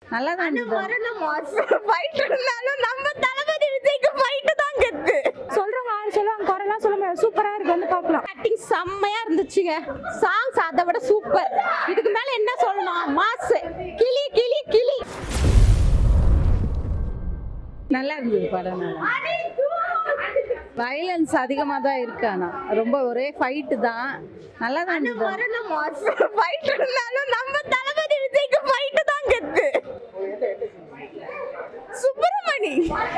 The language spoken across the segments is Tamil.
நல்லா தான் இருந்தது வரணும் ஃபைட் இருந்தாலும் நம்ம தளபதி விஜய்க்கு ஃபைட் தான் கெத்து சொல்றவங்க ஆறு சொல்லுவாங்க குறைலாம் சொல்ல முடியாது சூப்பரா இருக்கு வந்து பார்க்கலாம் ஆக்டிங் செம்மையா இருந்துச்சுங்க சாங்ஸ் அதை விட சூப்பர் இதுக்கு மேல என்ன சொல்லணும் மாஸ் கிளி கிளி கிளி நல்லா இருந்தது படம் நல்லா வயலன்ஸ் அதிகமாக தான் இருக்கு ஆனா ரொம்ப ஒரே ஃபைட்டு தான் நல்லா தான் இருந்தது வரணும் ஃபைட் இருந்தாலும் நம்ம தளபதி விஜய்க்கு ஃபைட் தான் கெத்து சுப்பிரமணி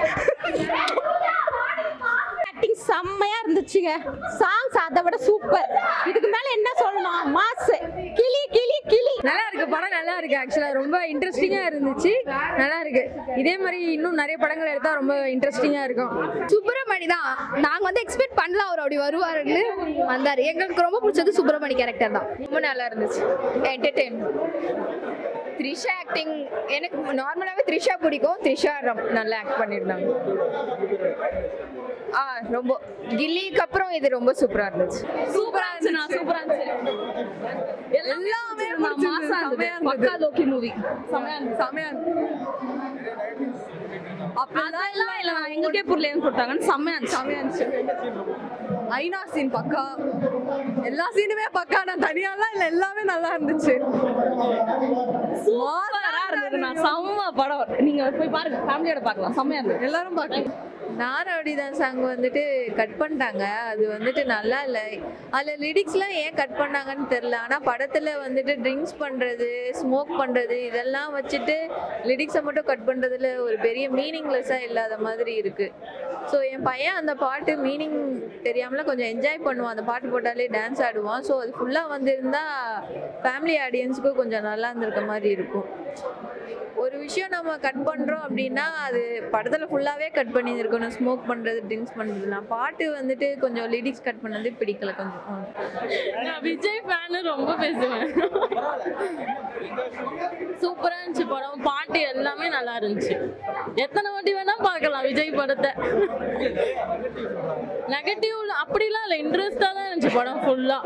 ஆக்டிங் செம்மையா இருந்துச்சுங்க சாங்ஸ் அதை விட சூப்பர் இதுக்கு மேல என்ன சொல்லணும் மாஸ் கிளி கிளி கிளி நல்லா இருக்கு படம் நல்லா இருக்கு ஆக்சுவலா ரொம்ப இன்ட்ரெஸ்டிங்கா இருந்துச்சு நல்லா இருக்கு இதே மாதிரி இன்னும் நிறைய படங்கள் எடுத்தா ரொம்ப இன்ட்ரெஸ்டிங்கா இருக்கும் சுப்பிரமணி தான் நாங்க வந்து எக்ஸ்பெக்ட் பண்ணல அவர் அப்படி வருவாருன்னு வந்தாரு எங்களுக்கு ரொம்ப பிடிச்சது சுப்பிரமணி கேரக்டர் தான் ரொம்ப நல்லா இருந்துச்சு என்டர்டெயின் த்ரிஷா ஆக்டிங் எனக்கு நார்மலாகவே த்ரிஷா பிடிக்கும் த்ரிஷா ரொம்ப நல்லா ஆக்ட் பண்ணியிருந்தாங்க ஆ ரொம்ப கில்லிக்கு அப்புறம் இது ரொம்ப சூப்பரா இருந்துச்சு சூப்பரா இருந்துச்சு சூப்பரா இருந்துச்சு எல்லாமே மாசா இருந்தது பக்கா லோக்கி மூவி செமையா இருந்துச்சு செமையா அதெல்லாம் இல்ல நான் எங்களுக்கே புரியல ஏன் கொடுத்தாங்கன்னு செம்மையா இருந்துச்சு செம்மையா இருந்துச்சு ஐநா சீன் பக்கா எல்லா சீனுமே பக்கா நான் தனியாலாம் இல்ல எல்லாமே நல்லா இருந்துச்சு சூப்பரா இருந்தது நான் செம்ம படம் நீங்க போய் பாருங்க ஃபேமிலியோட பார்க்கலாம் செம்மையா இருந்தது எல்லாரும் பார்க்கலாம் நாரடிதான் சாங் வந்துட்டு கட் பண்ணிட்டாங்க அது வந்துட்டு நல்லா இல்லை அதில் லிரிக்ஸ்லாம் ஏன் கட் பண்ணாங்கன்னு தெரில ஆனால் படத்தில் வந்துட்டு ட்ரிங்க்ஸ் பண்ணுறது ஸ்மோக் பண்ணுறது இதெல்லாம் வச்சுட்டு லிரிக்ஸை மட்டும் கட் பண்ணுறதுல ஒரு பெரிய மீனிங்லெஸ்ஸாக இல்லாத மாதிரி இருக்குது ஸோ என் பையன் அந்த பாட்டு மீனிங் தெரியாமல கொஞ்சம் என்ஜாய் பண்ணுவான் அந்த பாட்டு போட்டாலே டான்ஸ் ஆடுவான் ஸோ அது ஃபுல்லாக வந்திருந்தா ஃபேமிலி ஆடியன்ஸுக்கும் கொஞ்சம் நல்லா இருந்திருக்க மாதிரி இருக்கும் ஒரு விஷயம் நம்ம கட் பண்ணுறோம் அப்படின்னா அது படத்தில் ஃபுல்லாகவே கட் பண்ணியிருக்கணும் ஸ்மோக் பண்ணுறது ட்ரிங்க்ஸ் பண்ணுறதுலாம் பாட்டு வந்துட்டு கொஞ்சம் லிரிக்ஸ் கட் பண்ணது பிடிக்கல கொஞ்சம் நான் விஜய் ஃபேனு ரொம்ப பேசுவேன் சூப்பரா இருந்துச்சு படம் பாட்டு எல்லாமே நல்லா இருந்துச்சு எத்தனை வாட்டி வேணா பார்க்கலாம் விஜய் படத்தை நெகட்டிவ் அப்படிலாம் இல்லை இன்ட்ரெஸ்டா தான் இருந்துச்சு படம் ஃபுல்லா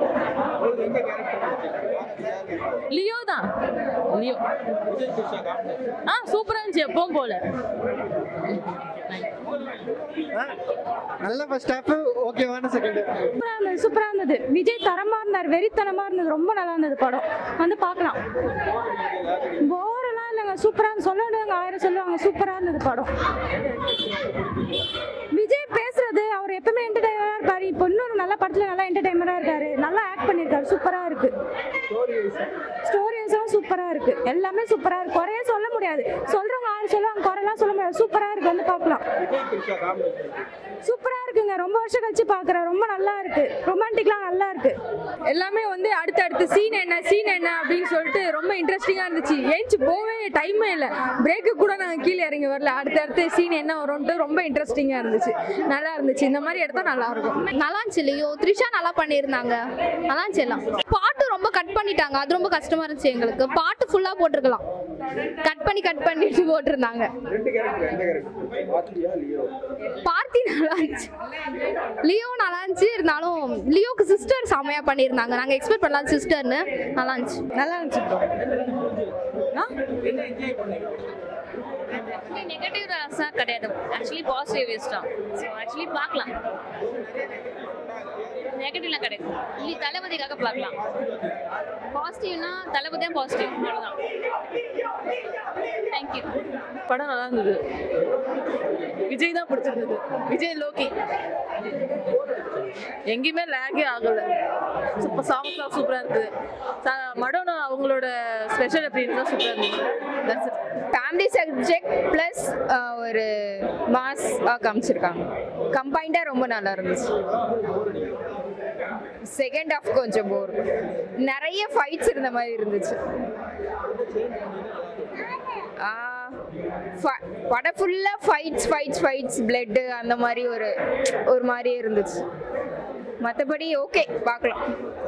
லியோ தான் லியோ ஆ சூப்பரா இருந்துச்சு எப்பவும் போல நல்ல ஃபர்ஸ்ட் ஹாஃப் ஓகேவான செகண்ட் சூப்பரா இருந்தது சூப்பரா இருந்தது விஜய் தரமா இருந்தார் வெறித்தனமா இருந்தது ரொம்ப நல்லா இருந்தது படம் வந்து பார்க்கலாம் போரெல்லாம் இல்லைங்க சூப்பரா இருந்து சொல்லணுங்க ஆயிரம் சொல்லுவாங்க சூப்பரா இருந்தது படம் விஜய் பேசுறது அவர் எப்பவுமே என்டர்டைனரா இருப்பாரு இப்போ இன்னொரு நல்ல படத்துல நல்லா என்டர்டைனரா இருக்காரு நல்லா ஆக்ட் பண்ணிருக்காரு சூப்பரா இருக்கு ஸ்டோரி வைஸும் சூப்பரா இருக்கு எல்லாமே சூப்பரா இருக்கு குறைய சொல்ல முடியாது சொல்றவங்க ஆறு சொல்லுவாங்க குறையெல்லாம் சொல்ல முடியாது சூப்பரா இருக்கு வந்து பார்க்கலாம் சூப்பரா இருக்குங்க ரொம்ப வருஷம் கழிச்சு பாக்குறேன் ரொம்ப நல்லா இருக்கு ரொமான்டிக்லாம் நல்லா இருக்கு எல்லாமே வந்து அடுத்தடுத்து சீன் என்ன சீன் என்ன அப்படின்னு சொல்லிட்டு ரொம்ப இன்ட்ரெஸ்டிங்காக இருந்துச்சு ஏஞ்சி போவே டைமே இல்லை பிரேக்கு கூட நாங்கள் கீழே இறங்கி வரல அடுத்தடுத்து சீன் என்ன வரும்ன்ட்டு ரொம்ப இன்ட்ரெஸ்டிங்காக இருந்துச்சு நல்லா இருந்துச்சு இந்த மாதிரி எடுத்தா நல்லா இருக்கும் நல்லா இருந்துச்சு இல்லையோ த்ரிஷா நல்லா பண்ணியிருந்தாங்க நல்லா இருந்துச்சு எல்லாம் பாட்டு ரொம்ப கட் பண்ணிட்டாங்க அது ரொம்ப கஷ்டமா இருந்துச்சு எங்களுக்கு பாட்டு ஃபுல்லா போட்டிருக்கலாம் கட் பண்ணி கட் பண்ணிட்டு போட்டிருந்தாங்க பார்த்தி நல்லா இருந்துச்சு லியோ நல்லா இருந்துச்சு இருந்தாலும் லியோக்கு சிஸ்டர் செமையா பண்ணியிருந்தாங்க நாங்க எக்ஸ்பெக்ட் பண்ணலாம் சிஸ்டர்னு நல்லா இருந்துச்சு நல்லா இருந்துச்சு நெகட்டிவ் தான் கிடையாது ஆக்சுவலி பாசிட்டிவ் வேஸ் தான் ஸோ ஆக்சுவலி பார்க்கலாம் நெகட்டிவ்லாம் கிடையாது இல்லை தளபதிக்காக பார்க்கலாம் பாசிட்டிவ்னா தளபதி தான் பாசிட்டிவ் அவ்வளோதான் தேங்க்யூ படம் நல்லா இருந்தது விஜய் தான் பிடிச்சிருந்தது விஜய் லோகி எங்கேயுமே லேகே ஆகல சூப்பர் சாங்ஸ்லாம் சூப்பராக இருக்குது மடோனா அவங்களோட ஸ்பெஷல் அப்படின்னு தான் சூப்பராக இருந்தது That's it. Family subject plus ஒரு மாஸ் காமிச்சிருக்காங்க கம்பைண்டாக ரொம்ப நல்லா இருந்துச்சு செகண்ட் ஆஃப் கொஞ்சம் போர் நிறைய ஃபைட்ஸ் இருந்த மாதிரி இருந்துச்சு ஆ, ஃப- படம் ஃபுல்லாக ஃபைட்ஸ் ஃபைட்ஸ் ஃபைட்ஸ் பிளட்டு அந்த மாதிரி ஒரு ஒரு மாதிரியே இருந்துச்சு மற்றபடி ஓகே பார்க்கலாம்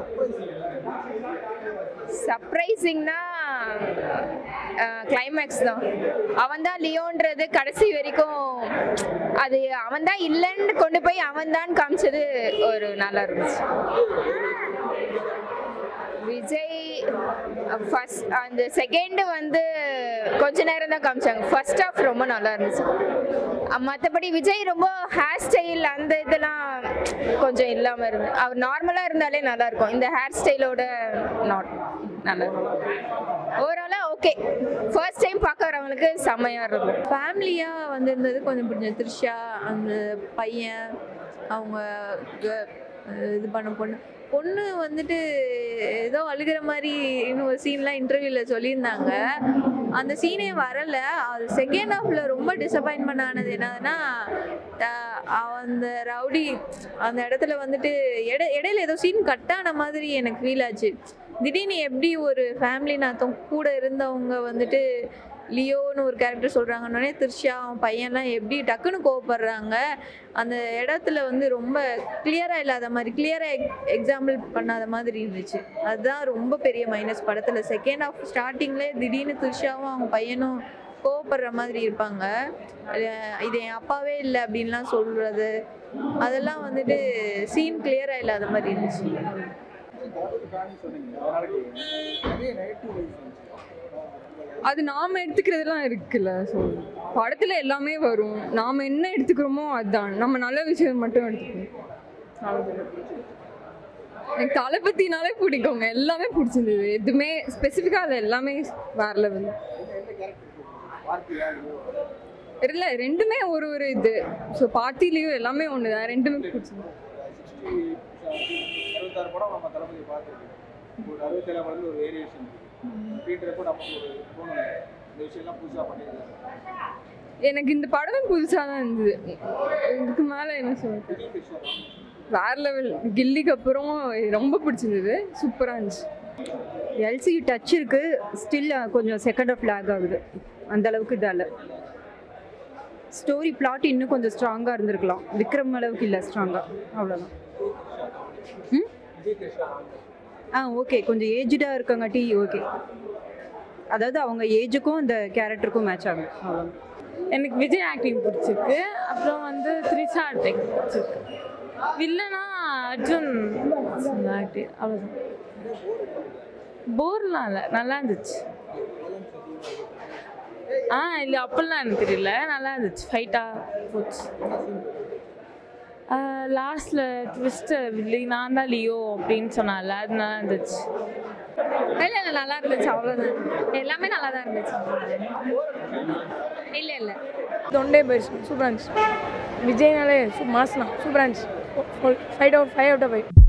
சர்ப்ரைசிங்னா கிளைமேக்ஸ் தான் அவன் தான் லியோன்றது கடைசி வரைக்கும் அது அவன் தான் இல்லைன்னு கொண்டு போய் அவன் தான் காமிச்சது ஒரு நல்லா இருந்துச்சு விஜய் ஃபர்ஸ்ட் அந்த செகண்ட் வந்து கொஞ்ச நேரம் தான் காமிச்சாங்க ஃபர்ஸ்ட் ஹாஃப் ரொம்ப நல்லா இருந்துச்சு மற்றபடி விஜய் ரொம்ப ஹேர் ஸ்டைல் அந்த இதெல்லாம் கொஞ்சம் இல்லாமல் இருந்து அவர் நார்மலாக இருந்தாலே நல்லா இருக்கும் இந்த ஹேர் ஸ்டைலோட நாட் நல்லா இருக்கும் ஓவராலாக ஓகே ஃபர்ஸ்ட் டைம் பார்க்க வரவங்களுக்கு செம்மையாக இருக்கும் ஃபேமிலியாக வந்திருந்தது கொஞ்சம் பிடிச்சது த்ரிஷா அந்த பையன் அவங்க க- இது பண்ண பொண்ணு பொண்ணு வந்துட்டு ஏதோ அழுகிற மாதிரி இன்னும் ஒரு சீன்லாம் இன்டர்வியூவில் சொல்லியிருந்தாங்க அந்த சீனே வரல அது செகண்ட் ஹாஃப்ல ரொம்ப டிசப்பாயின்மெண்ட் ஆனது என்னதுன்னா த- அவ- அந்த ரவுடி அந்த இடத்துல வந்துட்டு இட இடையில ஏதோ சீன் கட் ஆன மாதிரி எனக்கு ஃபீல் ஆச்சு திடீர்னு எப்படி ஒரு ஃபேமிலி நாத்தம் கூட இருந்தவங்க வந்துட்டு லியோன்னு ஒரு கேரக்டர் சொல்கிறாங்கன்னொடனே த்ரிஷா அவன் பையன்லாம் எப்படி டக்குன்னு கோவப்படுறாங்க அந்த இடத்துல வந்து ரொம்ப கிளியராக இல்லாத மாதிரி கிளியராக எக்ஸாம்பிள் பண்ணாத மாதிரி இருந்துச்சு அதுதான் ரொம்ப பெரிய மைனஸ் படத்தில் செகண்ட் ஹாஃப் ஸ்டார்டிங்லேயே திடீர்னு த்ரிஷாவும் அவங்க பையனும் கோவப்படுற மாதிரி இருப்பாங்க அஹ் இது என் அப்பாவே இல்லை அப்படின்லாம் சொல்கிறது அதெல்லாம் வந்துட்டு சீன் கிளியராக இல்லாத மாதிரி இருந்துச்சு அது நாம எடுத்துக்கிறதுலாம் இருக்குல்ல ஸோ படத்துல எல்லாமே வரும் நாம என்ன எடுத்துக்கிறோமோ அதுதான் நம்ம நல்ல விஷயம் மட்டும் எடுத்துக்கணும் அவ்வளவுதான். எனக்கு தளபதினாலே பிடிக்குங்க எல்லாமே பிடிச்சிருந்தது எதுவுமே ஸ்பெசிஃபிக்காக அது எல்லாமே வேற லெவல் இல்லை ரெண்டுமே ஒரு ஒரு இது ஸோ பார்ட்டிலையும் எல்லாமே ஒன்று தான் ரெண்டுமே பிடிச்சிருந்தது அறுபத்தாறு படம் நம்ம தளபதி பார்த்துருக்கு ஒரு அறுபத்தேழு படத்துல ஒரு வேரியேஷன் பீட்டர் கூட நமக்கு ஒரு தோணும் இந்த விஷயம்லாம் புதுசாக பண்ணியிருக்காரு எனக்கு இந்த படமே புதுசாக தான் இருந்தது இதுக்கு மேலே என்ன சொல்றது வேற லெவல் கில்லிக்கு அப்புறம் ரொம்ப பிடிச்சிருந்தது சூப்பராக இருந்துச்சு எல்சி டச் இருக்கு ஸ்டில் கொஞ்சம் செகண்ட் ஆஃப் லேக் ஆகுது அந்த அளவுக்கு இதால ஸ்டோரி பிளாட் இன்னும் கொஞ்சம் ஸ்ட்ராங்காக இருந்திருக்கலாம் விக்ரம் அளவுக்கு இல்லை ஸ்ட்ராங்காக அவ்வளோதான் ம் ஆ ஓகே கொஞ்சம் ஏஜ்டாக இருக்கங்காட்டி ஓகே அதாவது அவங்க ஏஜுக்கும் அந்த கேரக்டருக்கும் மேட்ச் ஆகும் அவ்வளோதான் எனக்கு விஜய் ஆக்டிங் பிடிச்சிருக்கு அப்புறம் வந்து த்ரிஷா ஆக்டிங் பிடிச்சிருக்கு வில்லனா அர்ஜுன் ஆக்டிங் அவ்வளோதான் போர்லாம் இல்லை நல்லா இருந்துச்சு ஆ இல்லை அப்படிலாம் எனக்கு தெரியல நல்லா இருந்துச்சு ஃபைட்டாக போச்சு லாஸ்ட்டில் ட்விஸ்ட்டு இல்லை நான் தான் லியோ அப்படின்னு சொன்னால அது நல்லா இருந்துச்சு இல்லை இல்லை நல்லா இருந்துச்சு அவ்வளோதான் எல்லாமே நல்லா தான் இருந்துச்சு இல்லை இல்லை தொண்டே போயிடுச்சு சூப்பராக இருந்துச்சு விஜய்னாலே மாசலாம் சூப்பராக இருந்துச்சு five out five out of five